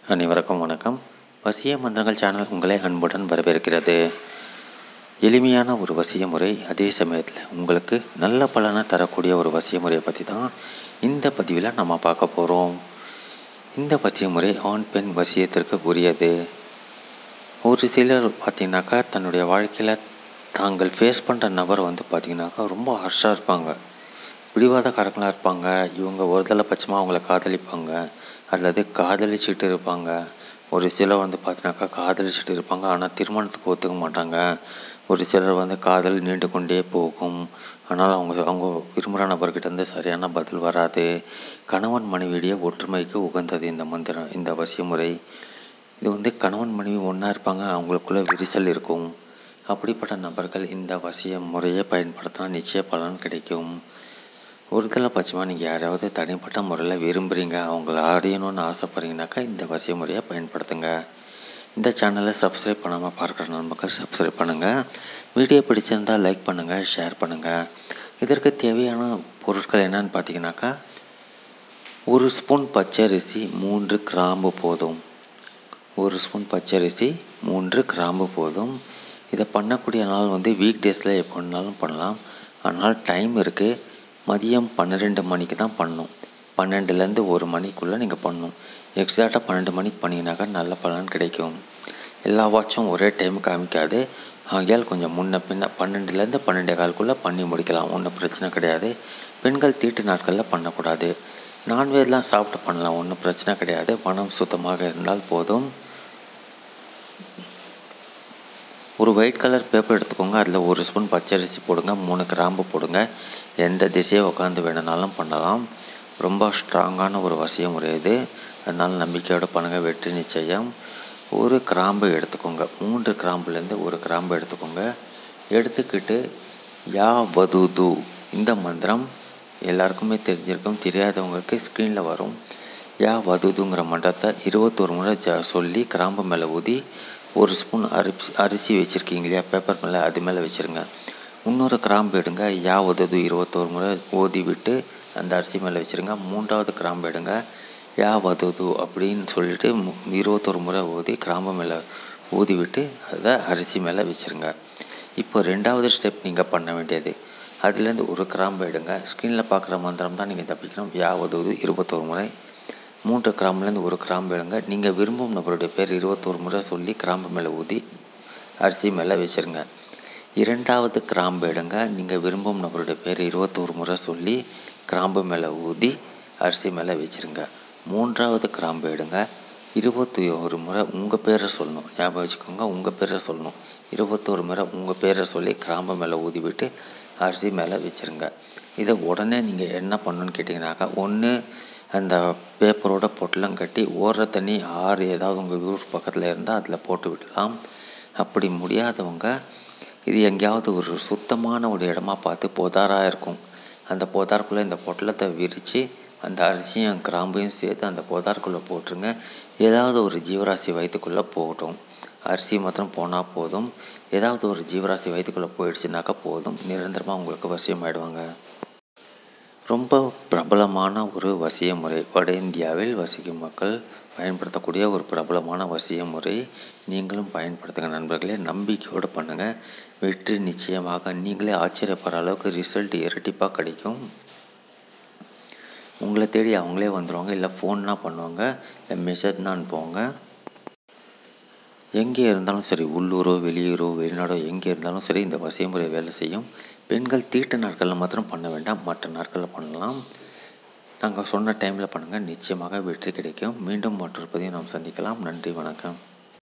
அனைவருக்கும் வணக்கம் வசிய மந்திரங்கள் சேனல் உங்களை அன்புடன் வரவேற்கிறது எளிமையான ஒரு வசிய முறை அதே சமயத்தில் உங்களுக்கு நல்ல பலனை தரக்கூடிய ஒரு வசிய முறையை பற்றி தான் இந்த பதிவில் நம்ம பார்க்க போகிறோம் இந்த வசிய முறை ஆண் பெண் வசியத்திற்கு உரியது ஒரு சிலர் பார்த்திங்கனாக்கா தன்னுடைய வாழ்க்கையில் தாங்கள் ஃபேஸ் பண்ணுற நபர் வந்து பார்த்திங்கனாக்கா ரொம்ப ஹர்ஷாக இருப்பாங்க பிடிவாதக்காரங்களாக இருப்பாங்க இவங்க ஒருதலை பட்சமாக அவங்கள காதலிப்பாங்க அல்லது காதலிச்சுட்டு இருப்பாங்க ஒரு சிலர் வந்து பார்த்தினாக்கா காதலிச்சுட்டு இருப்பாங்க ஆனால் திருமணத்துக்கு ஒத்துக்க மாட்டாங்க ஒரு சிலர் வந்து காதல் நீண்டு கொண்டே போகும் ஆனால் அவங்க அவங்க விரும்புகிற நபர்கிட்ட இருந்து சரியான பதில் வராது கணவன் மனைவியுடைய ஒற்றுமைக்கு உகந்தது இந்த மந்திரம் இந்த அவசிய முறை இது வந்து கணவன் மனைவி ஒன்றா இருப்பாங்க அவங்களுக்குள்ள விரிசல் இருக்கும் அப்படிப்பட்ட நபர்கள் இந்த வசிய முறையை பயன்படுத்தினா நிச்சய பலன் கிடைக்கும் ஒருதலை பட்சமாக நீங்கள் யாராவது தனிப்பட்ட முறையில் விரும்புகிறீங்க அவங்கள அடையணும்னு ஆசைப்பட்றீங்கனாக்கா இந்த வசிய முறையை பயன்படுத்துங்க இந்த சேனலை சப்ஸ்கிரைப் பண்ணாமல் பார்க்குற நண்பர்கள் சப்ஸ்கிரைப் பண்ணுங்கள் வீடியோ பிடிச்சிருந்தால் லைக் பண்ணுங்கள் ஷேர் பண்ணுங்கள் இதற்கு தேவையான பொருட்கள் என்னன்னு பார்த்தீங்கன்னாக்கா ஒரு ஸ்பூன் பச்சரிசி மூன்று கிராம்பு போதும் ஒரு ஸ்பூன் பச்சரிசி மூன்று கிராம்பு போதும் இதை பண்ணக்கூடிய நாள் வந்து வீக் டேஸில் எப்போ வேணாலும் பண்ணலாம் ஆனால் டைம் இருக்குது மதியம் பன்னிரெண்டு மணிக்கு தான் பண்ணணும் பன்னெண்டுலேருந்து ஒரு மணிக்குள்ளே நீங்கள் பண்ணணும் எக்ஸாக்டாக பன்னெண்டு மணிக்கு பண்ணிங்கனாக்கா நல்ல பலன் கிடைக்கும் எல்லா வாட்சும் ஒரே டைம் காமிக்காது ஆகையால் கொஞ்சம் முன்ன பின்ன பன்னெண்டுலேருந்து பன்னெண்டே காலுக்குள்ளே பண்ணி முடிக்கலாம் ஒன்றும் பிரச்சனை கிடையாது பெண்கள் தீட்டு நாட்களில் பண்ணக்கூடாது நான்வெஜ்லாம் சாப்பிட்டு பண்ணலாம் ஒன்றும் பிரச்சனை கிடையாது பணம் சுத்தமாக இருந்தால் போதும் ஒரு ஒயிட் கலர் பேப்பர் எடுத்துக்கோங்க அதில் ஒரு ஸ்பூன் பச்சரிசி போடுங்க மூணு கிராம்பு போடுங்க எந்த திசையை உட்காந்து வேணுனாலும் பண்ணலாம் ரொம்ப ஸ்ட்ராங்கான ஒரு வசிய முறை இது அதனால் நம்பிக்கையோடு பண்ணுங்கள் வெற்றி நிச்சயம் ஒரு கிராம்பு எடுத்துக்கோங்க மூன்று கிராம்புலேருந்து ஒரு கிராம்பு எடுத்துக்கோங்க எடுத்துக்கிட்டு யா வதுது இந்த மந்திரம் எல்லாருக்குமே தெரிஞ்சிருக்கும் தெரியாதவங்களுக்கு ஸ்க்ரீனில் வரும் யா வதுதுங்கிற மன்றத்தை இருபத்தொரு முறை ஜ சொல்லி கிராம்பு மேலே ஊதி ஒரு ஸ்பூன் அரிசி அரிசி வச்சுருக்கீங்க இல்லையா பேப்பர் மேலே அது மேலே வச்சுருங்க இன்னொரு கிராம்பு எடுங்க யா உதது இருபத்தோரு முறை ஓதி விட்டு அந்த அரிசி மேலே வச்சுருங்க மூன்றாவது கிராம்பு எடுங்க யா வதது அப்படின்னு சொல்லிட்டு இருபத்தொரு முறை ஊதி கிராம்பு மேலே ஊதி விட்டு அதை அரிசி மேலே வச்சுருங்க இப்போ ரெண்டாவது ஸ்டெப் நீங்கள் பண்ண வேண்டியது அதுலேருந்து ஒரு கிராம்பு எடுங்க ஸ்க்ரீனில் பார்க்குற மந்திரம் தான் நீங்கள் தப்பிக்கணும் யா உதவுது இருபத்தோரு முறை மூன்று கிராம்புலேருந்து ஒரு கிராம்பு எடுங்க நீங்கள் விரும்பும் நபருடைய பேர் இருபத்தோரு முறை சொல்லி கிராம்பு மேலே ஊதி அரிசி மேலே வச்சுருங்க இரண்டாவது கிராம்பு எடுங்க நீங்கள் விரும்பும் நபருடைய பேர் இருபத்தோரு முறை சொல்லி கிராம்பு மேலே ஊதி அரிசி மேலே வச்சுருங்க மூன்றாவது கிராம்பு எடுங்க இருபத்தி ஒரு முறை உங்கள் பேரை சொல்லணும் ஞாபகம் வச்சுக்கோங்க உங்கள் பேரை சொல்லணும் இருபத்தோரு முறை உங்கள் பேரை சொல்லி கிராம்பு மேலே ஊதி விட்டு அரிசி மேலே வச்சுருங்க இதை உடனே நீங்கள் என்ன பண்ணணுன்னு கேட்டிங்கனாக்கா ஒன்று அந்த பேப்பரோட பொட்டலம் கட்டி ஓடுற தண்ணி ஆறு ஏதாவது உங்கள் வீட்டு பக்கத்தில் இருந்தால் அதில் போட்டு விடலாம் அப்படி முடியாதவங்க இது எங்கேயாவது ஒரு சுத்தமான ஒரு இடமா பார்த்து பொதாராக இருக்கும் அந்த பொதாருக்குள்ளே இந்த பொட்டலத்தை விரித்து அந்த அரிசியும் கிராம்பையும் சேர்த்து அந்த பொதாருக்குள்ளே போட்டுருங்க ஏதாவது ஒரு ஜீவராசி வயிற்றுக்குள்ளே போகட்டும் அரிசி மாத்திரம் போனால் போதும் ஏதாவது ஒரு ஜீவராசி வயிற்றுக்குள்ளே போயிடுச்சுனாக்கா போதும் நிரந்தரமாக உங்களுக்கு வசியமாயிடுவாங்க ரொம்ப பிரபலமான ஒரு வசிய முறை வட இந்தியாவில் வசிக்கும் மக்கள் பயன்படுத்தக்கூடிய ஒரு பிரபலமான வசிய முறை நீங்களும் பயன்படுத்துங்க நண்பர்களே நம்பிக்கையோடு பண்ணுங்கள் வெற்றி நிச்சயமாக நீங்களே ஆச்சரியப்படுற அளவுக்கு ரிசல்ட் இரட்டிப்பாக கிடைக்கும் உங்களை தேடி அவங்களே வந்துடுவாங்க இல்லை ஃபோன்னா பண்ணுவாங்க இல்லை மெசேஜ் தான் அனுப்புவாங்க எங்கே இருந்தாலும் சரி உள்ளூரோ வெளியூரோ வெளிநாடோ எங்கே இருந்தாலும் சரி இந்த வசிய முறை வேலை செய்யும் பெண்கள் தீட்டு நாட்களில் மாத்திரம் பண்ண வேண்டாம் மற்ற நாட்களில் பண்ணலாம் நாங்கள் சொன்ன டைமில் பண்ணுங்கள் நிச்சயமாக வெற்றி கிடைக்கும் மீண்டும் மற்றொரு பதிவை நாம் சந்திக்கலாம் நன்றி வணக்கம்